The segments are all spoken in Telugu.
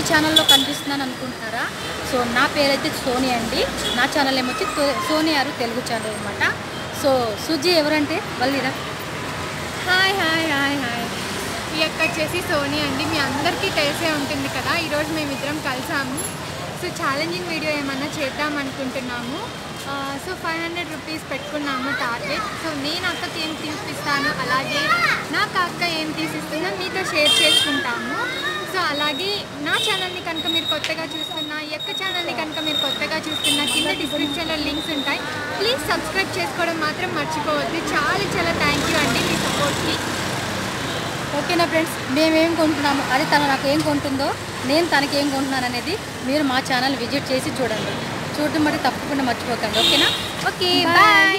ఛానల్లో కనిపిస్తున్నాను అనుకుంటున్నారా సో నా పేరైతే సోని అండి నా ఛానల్ ఏమొచ్చి తో- సోని ఆరు తెలుగు ఛానల్ అనమాట సో సుజీ ఎవరంటే వాళ్ళిరా హాయ్ హాయ్ హాయ్ హాయ్ ఈ యొక్క వచ్చేసి సోనీ అండి మీ అందరికీ తెలిసే ఉంటుంది కదా ఈరోజు మేమిద్దరం కలిసాము సో ఛాలెంజింగ్ వీడియో ఏమన్నా చేద్దాం అనుకుంటున్నాము ఆ, సో ఫైవ్ హండ్రెడ్ రూపీస్ పెట్టుకున్నాము టార్గెట్ సో నేను అక్కకి ఏం తీసిస్తాను అలాగే నాకు అక్క ఏం తీసిస్తుందో మీతో షేర్ చేసుకుంటాము సో అలాగే నా ఛానల్ని కనుక మీరు కొత్తగా చూస్తున్నా ఈ యొక్క ఛానల్ని కనుక మీరు కొత్తగా చూస్తున్నా కింద డిస్క్రిప్షన్లో లింక్స్ ఉంటాయి ప్లీజ్ సబ్స్క్రైబ్ చేసుకోవడం మాత్రం మర్చిపోవద్దు చాలా చాలా థ్యాంక్ యూ అండి మీ సపోర్ట్కి ఓకేనా ఫ్రెండ్స్ మేమేం కొంటున్నాము అది తను నాకు ఏం కొంటుందో నేను తనకి ఏం కొంటున్నాను అనేది మీరు మా ఛానల్ విజిట్ చేసి చూడండి చూడడం బట్టి తప్పకుండా మర్చిపోకండి ఓకేనా ఓకే బాయ్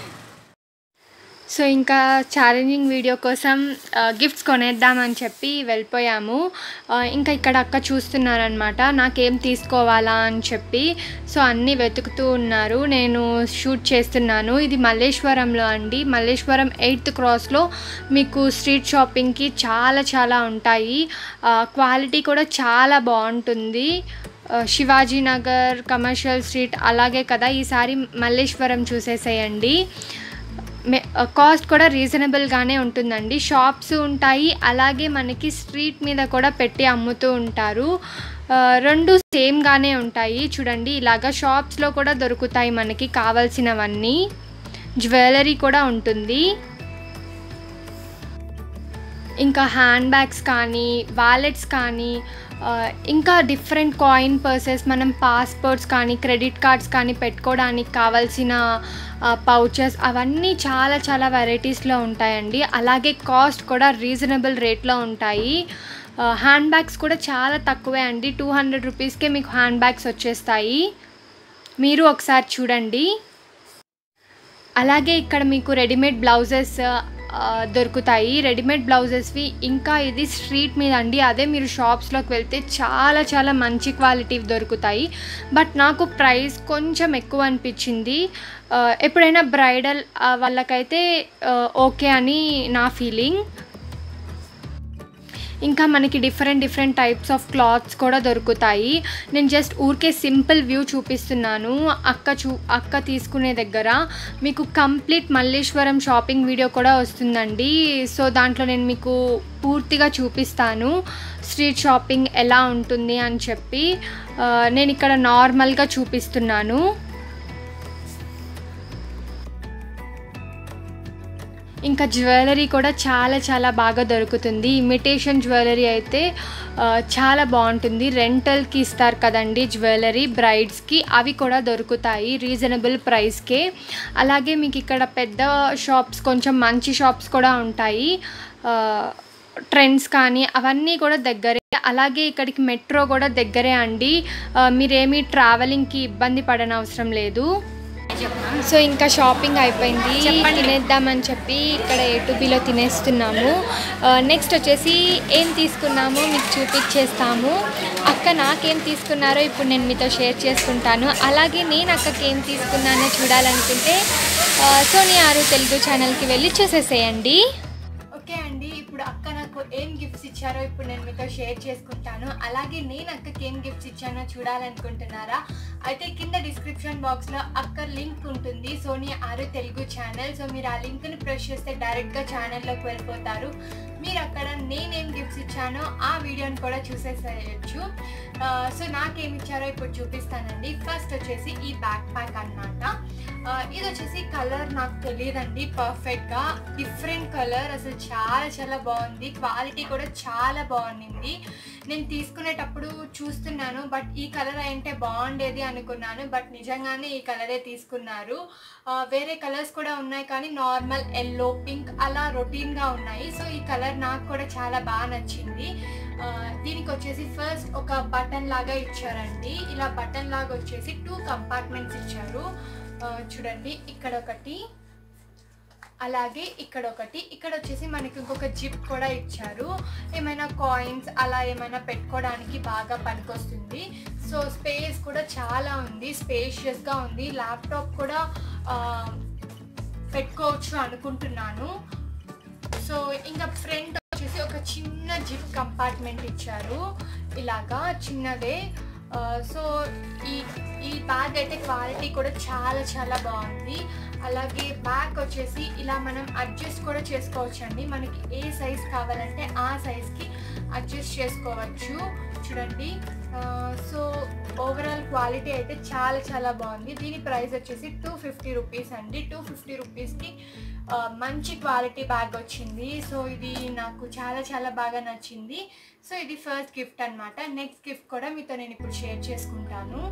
సో ఇంకా ఛాలెంజింగ్ వీడియో కోసం గిఫ్ట్స్ కొనేద్దామని చెప్పి వెళ్ళిపోయాము ఆ, ఇంకా ఇక్కడ అక్క చూస్తున్నారనమాట నాకేం తీసుకోవాలా అని చెప్పి సో అన్నీ వెతుకుతూ ఉన్నారు నేను షూట్ చేస్తున్నాను ఇది మల్లేశ్వరంలో అండి మల్లేశ్వరం ఎయిత్ క్రాస్లో మీకు స్ట్రీట్ షాపింగ్కి చాలా చాలా ఉంటాయి క్వాలిటీ కూడా చాలా బాగుంటుంది ఆ, శివాజీ నగర్ కమర్షియల్ స్ట్రీట్ అలాగే కదా ఈసారి మల్లేశ్వరం చూసేసేయండి మే- కాస్ట్ కూడా రీజనబుల్గానే ఉంటుందండి షాప్స్ ఉంటాయి అలాగే మనకి స్ట్రీట్ మీద కూడా పెట్టి అమ్ముతూ ఉంటారు ఆ, రెండు సేమ్గానే ఉంటాయి చూడండి ఇలాగా షాప్స్లో కూడా దొరుకుతాయి మనకి కావాల్సినవన్నీ జ్యువెలరీ కూడా ఉంటుంది ఇంకా హ్యాండ్ బ్యాగ్స్ కానీ వాలెట్స్ కానీ ఆ, ఇంకా డిఫరెంట్ కాయిన్ పర్సెస్ మనం పాస్పోర్ట్స్ కానీ క్రెడిట్ కార్డ్స్ కానీ పెట్టుకోవడానికి కావాల్సిన పౌచెస్ అవన్నీ చాలా చాలా వెరైటీస్లో ఉంటాయండి అలాగే కాస్ట్ కూడా రీజనబుల్ రేట్లో ఉంటాయి హ్యాండ్ బ్యాగ్స్ కూడా చాలా తక్కువే అండి టూ హండ్రెడ్ రూపీస్కే మీకు హ్యాండ్ బ్యాగ్స్ వచ్చేస్తాయి మీరు ఒకసారి చూడండి అలాగే ఇక్కడ మీకు రెడీమేడ్ బ్లౌజెస్ ఆ, దొరుకుతాయి రెడీమేడ్ బ్లౌజెస్వి ఇంకా ఇది స్ట్రీట్ మీద అండి అదే మీరు షాప్స్లోకి వెళ్తే చాలా చాలా మంచి క్వాలిటీ దొరుకుతాయి బట్ నాకు ప్రైస్ కొంచెం ఎక్కువ అనిపించింది ఆ, ఎప్పుడైనా బ్రైడల్ ఆ, వాళ్ళకైతే ఆ, ఓకే అని నా ఫీలింగ్ ఇంకా మనకి different different types of clothes కూడా దొరుకుతాయి నేను జస్ట్ ఊరికే సింపుల్ వ్యూ చూపిస్తున్నాను అక్క చూ అక్క తీసుకునే దగ్గర మీకు కంప్లీట్ మల్లేశ్వరం షాపింగ్ వీడియో కూడా వస్తుందండి సో దాంట్లో నేను మీకు పూర్తిగా చూపిస్తాను స్ట్రీట్ షాపింగ్ ఎలా ఉంటుంది అని చెప్పి ఆ, నేను ఇక్కడ నార్మల్గా చూపిస్తున్నాను ఇంకా జ్యువెలరీ కూడా చాలా చాలా బాగా దొరుకుతుంది ఇమిటేషన్ జ్యువెలరీ అయితే ఆ, చాలా బాగుంటుంది రెంటల్కి ఇస్తారు కదండి జ్యువెలరీ బ్రైడ్స్కి అవి కూడా దొరుకుతాయి రీజనబుల్ ప్రైస్కే అలాగే మీకు ఇక్కడ పెద్ద షాప్స్ కొంచెం మంచి షాప్స్ కూడా ఉంటాయి ఆ, ట్రెండ్స్ కానీ అవన్నీ కూడా దగ్గరే అలాగే ఇక్కడికి మెట్రో కూడా దగ్గరే అండి ఆ, మీరేమీ ట్రావెలింగ్కి ఇబ్బంది పడనవసరం లేదు సో ఇంకా షాపింగ్ అయిపోయింది తినేద్దామని చెప్పి ఇక్కడ ఏ టు బిలో తినేస్తున్నాము నెక్స్ట్ వచ్చేసి ఏం తీసుకున్నామో మీకు చూపించేస్తాము అక్క నాకేం తీసుకున్నారో ఇప్పుడు నేను మీతో షేర్ చేసుకుంటాను అలాగే నేను అక్కకి ఏం తీసుకున్నానో చూడాలనుకుంటే ఆ, సోనీ ఆరు తెలుగు ఛానల్కి వెళ్ళి చూసేసేయండి ఓకే అండి ఇప్పుడు అక్క నాకు ఏం గిఫ్ట్స్ ఇచ్చారో ఇప్పుడు నేను మీతో షేర్ చేసుకుంటాను అలాగే నేను అక్కకి ఏం గిఫ్ట్స్ ఇచ్చానో చూడాలనుకుంటున్నారా అయితే కింద డిస్క్రిప్షన్ బాక్స్లో అక్క లింక్ ఉంటుంది సోనీ ఆరు తెలుగు ఛానల్ సో మీరు ఆ లింక్ని ప్రెస్ చేస్తే డైరెక్ట్గా ఛానల్లోకి వెళ్ళిపోతారు మీరు అక్కడ నేనేం గిఫ్ట్స్ ఇచ్చానో ఆ వీడియోని కూడా చూసేసేయచ్చు ఆ, సో నాకేం ఇచ్చారో ఇప్పుడు చూపిస్తానండి ఫస్ట్ వచ్చేసి ఈ బ్యాక్ ప్యాక్ అన్నమాట ఆ, ఇది వచ్చేసి కలర్ నాకు తెలియదండి పర్ఫెక్ట్గా డిఫరెంట్ కలర్ అసలు చాలా చాలా బాగుంది క్వాలిటీ కూడా చాలా బాగుంది నేను తీసుకునేటప్పుడు చూస్తున్నాను బట్ ఈ కలర్ అంటే బాగుండేది అనుకున్నాను బట్ నిజంగానే ఈ కలరే తీసుకున్నారు ఆ, వేరే కలర్స్ కూడా ఉన్నాయి కానీ నార్మల్ ఎల్లో పింక్ అలా రొటీన్గా ఉన్నాయి సో ఈ కలర్ నాకు కూడా చాలా బాగా నచ్చింది ఆ, దీనికి వచ్చేసి ఫస్ట్ ఒక బటన్ లాగా ఇచ్చారండి ఇలా బటన్ లాగా వచ్చేసి టూ కంపార్ట్మెంట్స్ ఇచ్చారు ఆ, చూడండి ఇక్కడ ఒకటి అలాగే ఇక్కడ ఒకటి ఇక్కడ వచ్చేసి మనకి ఇంకొక జిప్ కూడా ఇచ్చారు ఏమైనా కాయిన్స్ అలా ఏమైనా పెట్టుకోవడానికి బాగా పనికొస్తుంది సో స్పేస్ కూడా చాలా ఉంది స్పేషియస్గా ఉంది ల్యాప్టాప్ కూడా ఆ, పెట్టుకోవచ్చు అనుకుంటున్నాను సో ఇంకా ఫ్రంట్ వచ్చేసి ఒక చిన్న జిప్ కంపార్ట్మెంట్ ఇచ్చారు ఇలాగా చిన్నదే ఆ, సో ఈ ఈ బ్యాగ్ అయితే క్వాలిటీ కూడా చాలా చాలా బాగుంది అలాగే బ్యాగ్ వచ్చేసి ఇలా మనం అడ్జస్ట్ కూడా చేసుకోవచ్చు అండి మనకి ఏ సైజ్ కావాలంటే ఆ సైజ్కి అడ్జస్ట్ చేసుకోవచ్చు చూడండి ఆ, సో ఓవరాల్ క్వాలిటీ అయితే చాలా చాలా బాగుంది దీని ప్రైస్ వచ్చేసి టూ ఫిఫ్టీ రూపీస్ అండి టూ ఫిఫ్టీ రూపీస్కి ఆ, మంచి క్వాలిటీ బ్యాగ్ వచ్చింది సో ఇది నాకు చాలా చాలా బాగా నచ్చింది సో ఇది ఫస్ట్ గిఫ్ట్ అన్నమాట నెక్స్ట్ గిఫ్ట్ కూడా మీతో నేను ఇప్పుడు షేర్ చేసుకుంటాను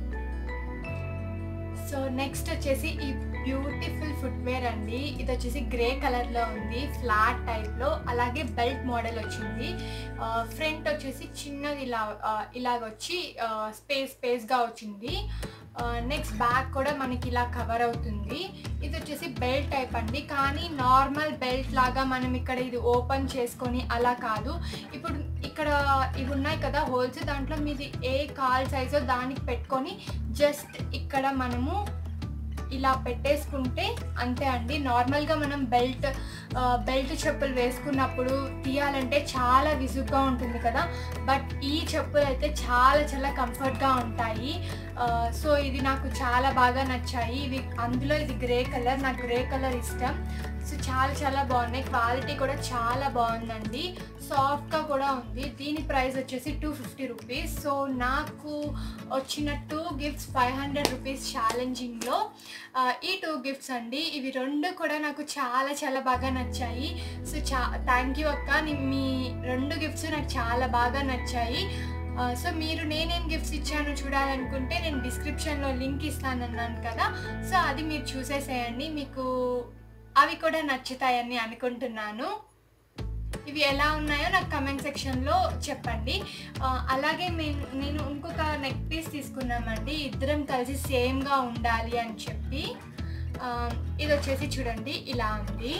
సో నెక్స్ట్ వచ్చేసి ఈ బ్యూటిఫుల్ ఫుట్వేర్ అండి ఇది వచ్చేసి గ్రే కలర్లో ఉంది ఫ్లాట్ టైప్లో అలాగే బెల్ట్ మోడల్ వచ్చింది ఫ్రంట్ వచ్చేసి చిన్నది ఇలా ఆ, ఇలాగ వచ్చి స్పేస్ స్పేస్గా వచ్చింది నెక్స్ట్ బ్యాక్ కూడా మనకి ఇలా కవర్ అవుతుంది ఇది వచ్చేసి బెల్ట్ టైప్ అండి కానీ నార్మల్ బెల్ట్ లాగా మనం ఇక్కడ ఇది ఓపెన్ చేసుకొని అలా కాదు ఇప్పుడు ఇక్కడ ఇవి ఉన్నాయి కదా హోల్స్ దాంట్లో మీది ఏ కాల్ సైజో దానికి పెట్టుకొని జస్ట్ ఇక్కడ మనము ఇలా పెట్టేసుకుంటే అంతే అండి నార్మల్గా మనం బెల్ట్ ఆ, బెల్ట్ చెప్పులు వేసుకున్నప్పుడు తీయాలంటే చాలా విసుగ్గా ఉంటుంది కదా బట్ ఈ చెప్పులు అయితే చాలా చాలా కంఫర్ట్గా ఉంటాయి ఆ, సో ఇది నాకు చాలా బాగా నచ్చాయి ఇవి అందులో ఇది గ్రే కలర్ నాకు గ్రే కలర్ ఇష్టం సో చాలా చాలా బాగున్నాయి క్వాలిటీ కూడా చాలా బాగుందండి సాఫ్ట్గా కూడా ఉంది దీని ప్రైస్ వచ్చేసి టూ ఫిఫ్టీ రూపీస్ సో నాకు వచ్చిన two gifts five hundred rupees ఛాలెంజింగ్లో ఈ టూ గిఫ్ట్స్ అండి ఇవి రెండు కూడా నాకు చాలా చాలా బాగా నచ్చాయి సో చా థ్యాంక్ యూ అక్క నీ- మీ రెండు గిఫ్ట్స్ నాకు చాలా బాగా నచ్చాయి ఆ, సో మీరు నేనేం గిఫ్ట్స్ ఇచ్చానో చూడాలనుకుంటే నేను డిస్క్రిప్షన్లో లింక్ ఇస్తానన్నాను కదా సో అది మీరు చూసేసేయండి మీకు అవి కూడా నచ్చుతాయని అనుకుంటున్నాను ఇవి ఎలా ఉన్నాయో నాకు కమెంట్ సెక్షన్లో చెప్పండి ఆ, అలాగే మేము నేను ఇంకొక నెక్ పీస్ తీసుకున్నామండి ఇద్దరం కలిసి సేమ్గా ఉండాలి అని చెప్పి ఆ, ఇది వచ్చేసి చూడండి ఇలా ఉంది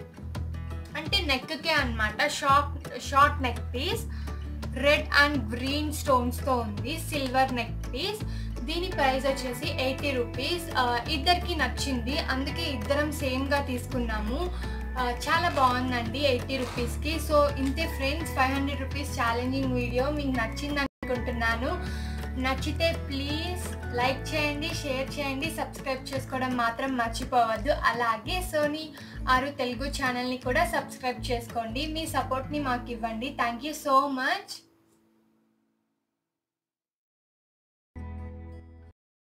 అంటే నెక్కే అన్నమాట short short neck piece red and green స్టోన్స్తో ఉంది సిల్వర్ నెక్ పీస్ దీని ప్రైస్ వచ్చేసి ఎయిటీ రూపీస్ ఇద్దరికి నచ్చింది అందుకే ఇద్దరం సేమ్గా తీసుకున్నాము ఆ, చాలా బాగుందండి ఎయిటీ రూపీస్కి సో ఇంతే friends five hundred rupees challenging video మీకు నచ్చింది అనుకుంటున్నాను నచ్చితే ప్లీజ్ లైక్ చేయండి షేర్ చేయండి సబ్స్క్రైబ్ చేసుకోవడం మాత్రం మర్చిపోవద్దు అలాగే సోనీ ఆరు తెలుగు ఛానల్ని కూడా సబ్స్క్రైబ్ చేసుకోండి మీ సపోర్ట్ని మాకు ఇవ్వండి థ్యాంక్ యూ సో మచ్